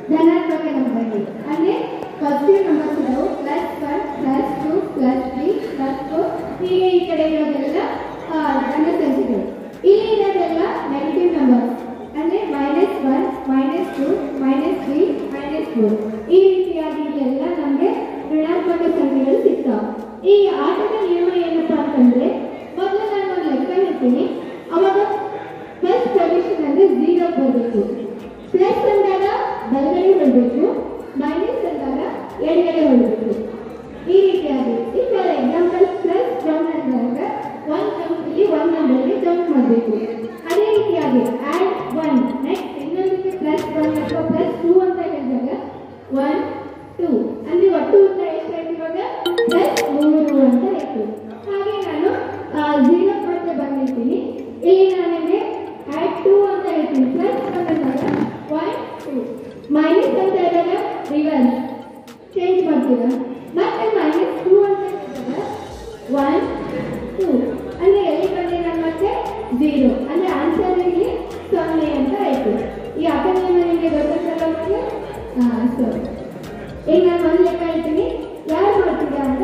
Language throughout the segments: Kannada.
ಧನಾತ್ಮಕ ನಂಬರ್ಗೆ ಅಂದ್ರೆ ಪಾಸಿಟಿವ್ ನಂಬರ್ಸ್ ಇದಾವೆ plus one plus two plus three plus four ಹೀಗೆ ಈ ಕಡೆ ಇರೋದೆಲ್ಲ ಆ, ಧನ ಸಂಖ್ಯೆಗಳು ಇಲ್ಲಿ ಇರೋದೆಲ್ಲ ನೆಗೆಟಿವ್ ನಂಬರ್ಸ್ ಅಂದ್ರೆ minus one minus two minus three minus four ಈ ರೀತಿಯಾಗಿ ಇಲ್ಲೆಲ್ಲ ನಮಗೆ ಋಣಾತ್ಮಕ ಸಂಖ್ಯೆಗಳು ಸಿಗ್ತಾವೆ ಈ ಆಟದ ನಿಯಮ ಏನಪ್ಪಾ ಅಂತಂದ್ರೆ ಮೊದಲು ನಾನು ಒಂದು ಲೆಕ್ಕ ಹೇಳ್ತೀನಿ ಅವಾಗ ಪ್ಲಸ್ ಪೊಸಿಷನ್ ಅಂದ್ರೆ ಝೀರೋ ಬರಬೇಕು ಪ್ಲಸ್ ಅಂದಾಗ ಬಲಗಡೆ ಹೊರಬೇಕು ಮೈನಸ್ ಅಂದಾಗ ಎಡಗಡೆ ಹೊರಬೇಕು ಈ ರೀತಿಯಾಗಿ ಈ ಫಾರ್ ಎಕ್ಸಾಂಪಲ್ ಪ್ಲಸ್ ಒನ್ ಅಂದಾಗ ಒನ್ ಇಲ್ಲಿ ಒನ್ ನಂಬರ್ಗೆ ಜಂಪ್ ಮಾಡಬೇಕು ಅದೇ ರೀತಿಯಾಗಿ ಆಡ್ ಒನ್ ನೆಕ್ಸ್ಟ್ ಇನ್ನೊಂದಕ್ಕೆ ಪ್ಲಸ್ ಒನ್ ಅಥವಾ ಪ್ಲಸ್ ಟೂ ಅಂತ ಹೇಳಿದಾಗ ಒನ್ ಟೂ ಅಲ್ಲಿ ಒಟ್ಟು ಉತ್ತರ ಎಷ್ಟಾಯ್ತು ಇವಾಗ ಪ್ಲಸ್ ಮೂರು ಅಂತ ಆಯ್ತು ಹಾಗೆ ನಾನು ಝೀರೋ ಮತ್ತೆ ಬಂದಿರ್ತೀನಿ ಇಲ್ಲಿ ನಾನು ನಿಮಗೆ ಆಡ್ ಟೂ ಅಂತ ಹೇಳ್ತೀನಿ ಪ್ಲಸ್ ಬಂದಾಗ ಒನ್ ಟೂ ಮೈನಸ್ ಅಂತ ಹೇಳಿದಾಗ ರಿವರ್ಸ್ ಚೇಂಜ್ ಮಾಡ್ತೀರಾ ಮತ್ತೆ ಮೈನಸ್ ಟೂ ಅಂತ ಹೇಳಿದಾಗ ಒನ್ ಟೂ ಅಂದ್ರೆ ಎಲ್ಲಿ ಬಂದಿದೆ ನಾನು ಮತ್ತೆ ಝೀರೋ ಅಂದ್ರೆ ಆನ್ಸರ್ ಇಲ್ಲಿ ಸೊನ್ನೆ ಅಂತ ಆಯ್ತು ಈ ಅಪನಿಯಮ ನಿಮಗೆ ಗೊತ್ತಲ್ಲ ಮತ್ತೆ ಹಾಂ ಸರಿ ಈಗ ನಾನು ಒಂದು ಲೆಕ್ಕ ಹೇಳ್ತೀನಿ ಯಾರು ಮಾಡ್ತೀರಾ ಅಂತ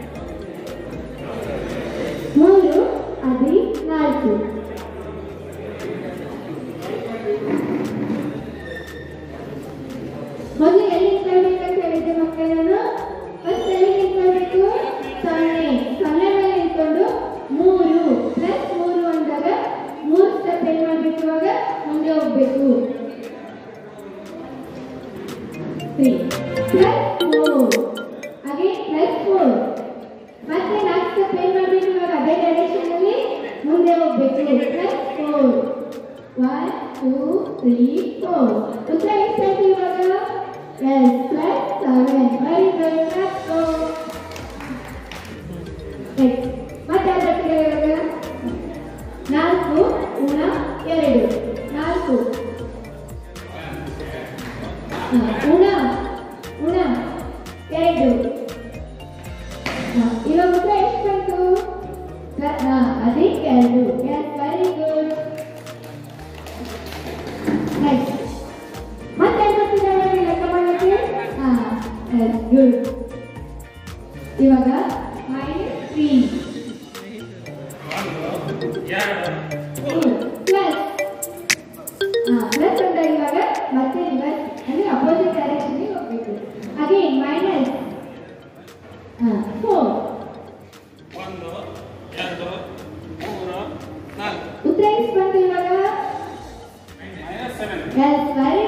ಮೂರು ಅದಿ ನಾಲ್ಕು ಮೊದಲು ಎಲ್ಲಿ ನಿಂತ್ಕೊಳ್ಬೇಕಂತ ಹೇಳಿದ್ದೆ ಮಕ್ಕಳೇ ನಾನು ಫಸ್ಟ್ ಎಲ್ಲಿ ನಿಂತ್ಕೊಳ್ಬೇಕು ಸೊನ್ನೆ ಸೊನ್ನೆ ಮೇಲೆ ನಿಂತ್ಕೊಂಡು ಮೂರು ಪ್ಲಸ್ ಮೂರು ಅಂದಾಗ ಮೂರು ಸ್ಟೆಪ್ ಏನ್ ಮಾಡ್ಬೇಕು ಇವಾಗ ಮುಂದೆ ಹೋಗ್ಬೇಕು ತ್ರೀ ಪ್ಲಸ್ ಫೋರ್ ಹಾಗೆ ಪ್ಲಸ್ ಫೋರ್ ಮತ್ತೆ ನಾಲ್ಕು ಸ್ಟೆಪ್ ಏನ್ ಮಾಡ್ಬೇಕು ಇವಾಗ ಅದೇ ಡೈರೆಕ್ಷನ್ ಅಲ್ಲಿ ಮುಂದೆ ಹೋಗ್ಬೇಕು plus four one two three four ಉತ್ತರ ಎಷ್ಟಾಯ್ತು ಇವಾಗ yes plus seven very good plus four ಮತ್ತೆ ಯಾವ್ದು ಬರ್ತಿದೆ ಇವಾಗ ನಾಲ್ಕು ಗುಣ ಎರಡು ನಾಲ್ಕು ಹ, ಗುಣ ಗುಣ ಎರಡು ಹ, ಇವಾಗ ಉತ್ತರ ಎಷ್ಟು ಬಂತು ಕ- ಹ, ಅದೇ ಎರಡು ಎಸ್ ವೆರಿ ಗುಡ್ ನೆಕ್ಸ್ಟ್ ಮತ್ತೆ ಏನ್ ಬರ್ತಿದೆ ಇವಾಗ ಲೆಕ್ಕ ಮಾಡಲಿಕ್ಕೆ ಹಾ ಎಸ್ ಗುಡ್ ಇವಾಗ ಮೈನಸ್ ತ್ರೀ ಪ್ಲಸ್ ಪ್ಲಸ್ ಅಂತ ಇವಾಗ ಮತ್ತೆ ರಿವರ್ಸ್ ಅಂದ್ರೆ ಅಪೋಸಿಟ್ ಡೈರೆಕ್ಷನ್ಗೆ ಹೋಗ್ಬೇಕು ಹಾಗೆ ಮೈನಸ್ ಫೋರ್ ಒಂದು ಎರಡು ಮೂರು ನಾಲ್ಕು ಉತ್ತರ ಎಷ್ಟು ಬಂತು ಇವಾಗ ಮೈನಸ್ ಸೆವೆನ್ ಎಸ್ ವೆರಿ